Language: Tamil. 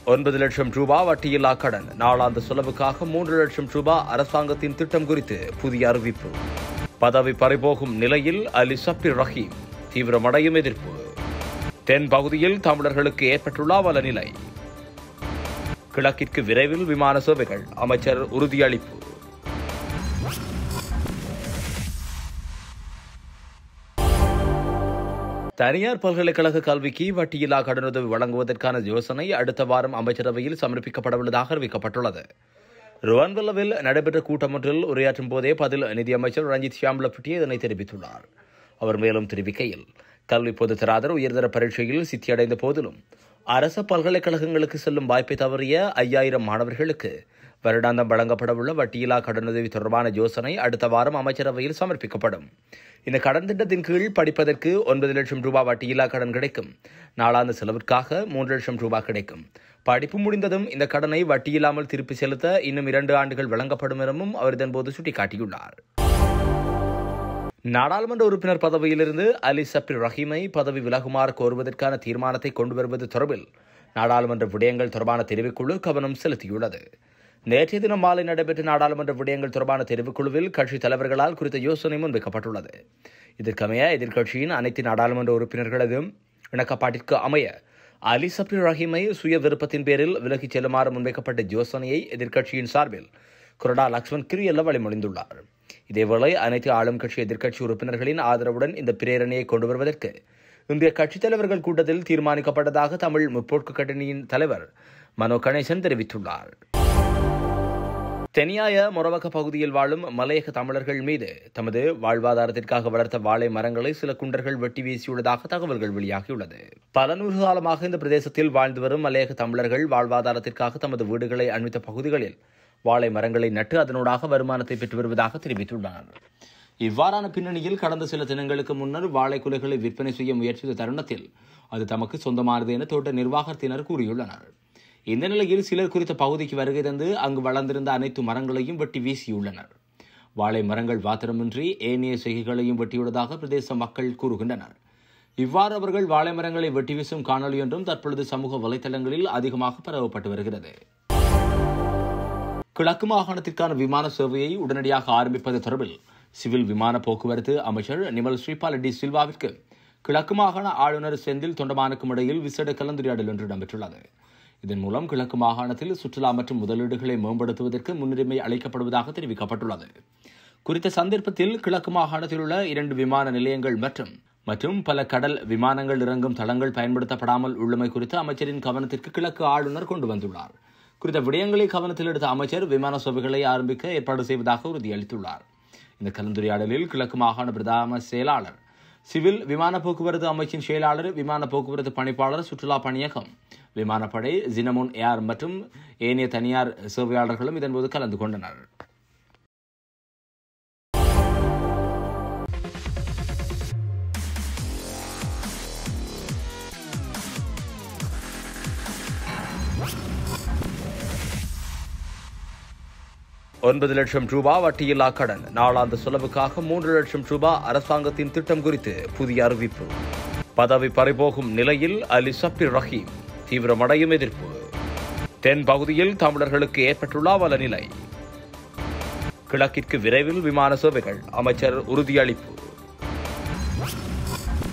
ஒன்பது லட்சம் ரூபாய் வட்டியில்லா கடன் நாளாந்த செலவுக்காக மூன்று லட்சம் ரூபாய் அரசாங்கத்தின் திட்டம் குறித்து புதிய அறிவிப்பு பதவி பறிபோகும் நிலையில் அலி சப்ரி ரஹீம் தீவிரமடையும் எதிர்ப்பு தென் பகுதியில் தமிழர்களுக்கு ஏற்பட்டுள்ள அவல நிலை கிழக்கிற்கு விரைவில் விமான சேவைகள் அமைச்சர் உறுதியளிப்பு தனியார் பல்கலைக்கழக கல்விக்கு வட்டியில்லா கடனுதவி வழங்குவதற்கான யோசனை அடுத்த வாரம் அமைச்சரவையில் சமர்ப்பிக்கப்படவுள்ளதாக அறிவிக்கப்பட்டுள்ளது ருவான்வெல்லவில் நடைபெற்ற கூட்டம் ஒன்றில் உரையாற்றும் போதே பதில் நிதியமைச்சர் ரஞ்சித் ஷியாம்லப்பட்டி இதனை தெரிவித்துள்ளார் அவர் மேலும் தெரிவிக்கையில் கல்வி பொதுத்தராதர் உயர்தர பரீட்சையில் சித்தியடைந்த போதிலும் அரச பல்கலைக்கழகங்களுக்கு செல்லும் வாய்ப்பை தவறிய ஐயாயிரம் மாணவர்களுக்கு வருடாந்தம் வழங்கப்படவுள்ள வட்டியில்லா கடனுதவி தொடர்பான யோசனை அடுத்த வாரம் அமைச்சரவையில் சமர்ப்பிக்கப்படும் இந்த கடன் திட்டத்தின் கீழ் படிப்பதற்கு ஒன்பது லட்சம் ரூபாய் வட்டியில்லா கடன் கிடைக்கும் நாளாந்த செலவிற்காக மூன்று லட்சம் ரூபாய் கிடைக்கும் படிப்பு முடிந்ததும் இந்த கடனை வட்டியில்லாமல் திருப்பி செலுத்த இன்னும் இரண்டு ஆண்டுகள் வழங்கப்படும் எனவும் அவர் இதன்போது சுட்டிக்காட்டியுள்ளார் நாடாளுமன்ற உறுப்பினர் பதவியிலிருந்து அலி சப்ரி ரஹீமை பதவி விலகுமாறு கோருவதற்கான தீர்மானத்தை கொண்டு வருவது தொடர்பில் நாடாளுமன்ற விடயங்கள் தொடர்பான தெரிவுக்குழு கவனம் செலுத்தியுள்ளது நேற்றைய தினம் மாலை நடைபெற்ற நாடாளுமன்ற விடயங்கள் தொடர்பான தெரிவுக்குழுவில் கட்சித் தலைவர்களால் குறித்த யோசனை முன்வைக்கப்பட்டுள்ளது இதற்கமைய எதிர்க்கட்சியின் அனைத்து நாடாளுமன்ற உறுப்பினர்களதும் இணக்கப்பாட்டிற்கு அமைய அலி சப்ரி ரஹீமை சுய விருப்பத்தின் பேரில் விலகிச் செல்லுமாறு முன்வைக்கப்பட்ட யோசனையை எதிர்க்கட்சியின் சார்பில் கொரடா லக்ஷ்மண் கிரியல்ல வழிமொழிந்துள்ளார் இதேவேளை அனைத்து ஆளும் கட்சி எதிர்க்கட்சி உறுப்பினர்களின் ஆதரவுடன் இந்த பிரேரணையை கொண்டு வருவதற்கு இன்றைய கட்சித் தலைவர்கள் கூட்டத்தில் தீர்மானிக்கப்பட்டதாக தமிழ் முற்போக்கு கட்டணியின் தலைவர் மனோ கணேசன் தெரிவித்துள்ளார் தெனியாய மொரவக்க பகுதியில் வாழும் மலையக தமிழர்கள் மீது தமது வாழ்வாதாரத்திற்காக வளர்த்த வாழை மரங்களை சில குண்டர்கள் வெட்டி வீசியுள்ளதாக தகவல்கள் வெளியாகியுள்ளது பல நூறு காலமாக இந்த பிரதேசத்தில் வாழ்ந்து வரும் மலையக தமிழர்கள் வாழ்வாதாரத்திற்காக தமது வீடுகளை அண்மித்த பகுதிகளில் வாழை மரங்களை நட்டு அதனூடாக வருமானத்தை பெற்று வருவதாக தெரிவித்துள்ளனர் இவ்வாறான பின்னணியில் கடந்த சில தினங்களுக்கு முன்னர் வாழை குலைகளை விற்பனை செய்ய முயற்சித்த தருணத்தில் அது தமக்கு சொந்தமானது என தோட்ட நிர்வாகத்தினர் கூறியுள்ளனர் இந்த நிலையில் சிலர் குறித்த பகுதிக்கு வருகை தந்து அங்கு வளர்ந்திருந்த அனைத்து மரங்களையும் வெட்டி வீசியுள்ளனர் வாழை மரங்கள் மாத்திரமின்றி ஏனைய செய்கைகளையும் வெட்டியுள்ளதாக பிரதேச மக்கள் கூறுகின்றனர் இவ்வாறு அவர்கள் வாழை மரங்களை வெட்டி வீசும் காணொலி ஒன்றும் தற்பொழுது சமூக வலைதளங்களில் அதிகமாக பரவப்பட்டு வருகிறது கிழக்கு மாகாணத்திற்கான விமான சேவையை உடனடியாக ஆரம்பிப்பது தொடர்பில் சிவில் விமான போக்குவரத்து அமைச்சர் நிமல் ஸ்ரீபால் டி சில்வாவிற்கு கிழக்கு மாகாண ஆளுநர் செந்தில் தொண்டமானுக்கும் இடையில் விசேட கலந்துரையாடல் ஒன்று இடம்பெற்றுள்ளது இதன் மூலம் கிழக்கு மாகாணத்தில் சுற்றுலா மற்றும் முதலீடுகளை மேம்படுத்துவதற்கு முன்னுரிமை அளிக்கப்படுவதாக தெரிவிக்கப்பட்டுள்ளது குறித்த சந்தர்ப்பத்தில் கிழக்கு மாகாணத்தில் உள்ள இரண்டு விமான நிலையங்கள் மற்றும் மற்றும் பல கடல் விமானங்கள் இறங்கும் தளங்கள் பயன்படுத்தப்படாமல் உள்ளமை குறித்து அமைச்சரின் கவனத்திற்கு கிழக்கு ஆளுநர் கொண்டு வந்துள்ளார் குறித்த விடயங்களை கவனத்தில் எடுத்த அமைச்சர் விமான சேவைகளை ஆரம்பிக்க ஏற்பாடு செய்வதாக உறுதியளித்துள்ளார் இந்த கலந்துரையாடலில் கிழக்கு மாகாண பிரதான செயலாளர் சிவில் விமான போக்குவரத்து அமைச்சின் செயலாளர் விமான போக்குவரத்து பணிப்பாளர் சுற்றுலா பணியகம் விமானப்படை ஜினமுன் ஏர் மற்றும் ஏனைய தனியார் சேவையாளர்களும் இதன்போது கலந்து கொண்டனர் ஒன்பது லட்சம் ரூபாய் வட்டியில்லா கடன் நாளாந்த செலவுக்காக மூன்று லட்சம் ரூபாய் அரசாங்கத்தின் திட்டம் குறித்து புதிய அறிவிப்பு பதவி பறிபோகும் நிலையில் அலி சப்ரி ரஹீம் தீவிரமடையும் எதிர்ப்பு தென் பகுதியில் தமிழர்களுக்கு ஏற்பட்டுள்ள அவல நிலை கிழக்கிற்கு விரைவில் விமான சேவைகள் அமைச்சர் உறுதியளிப்பு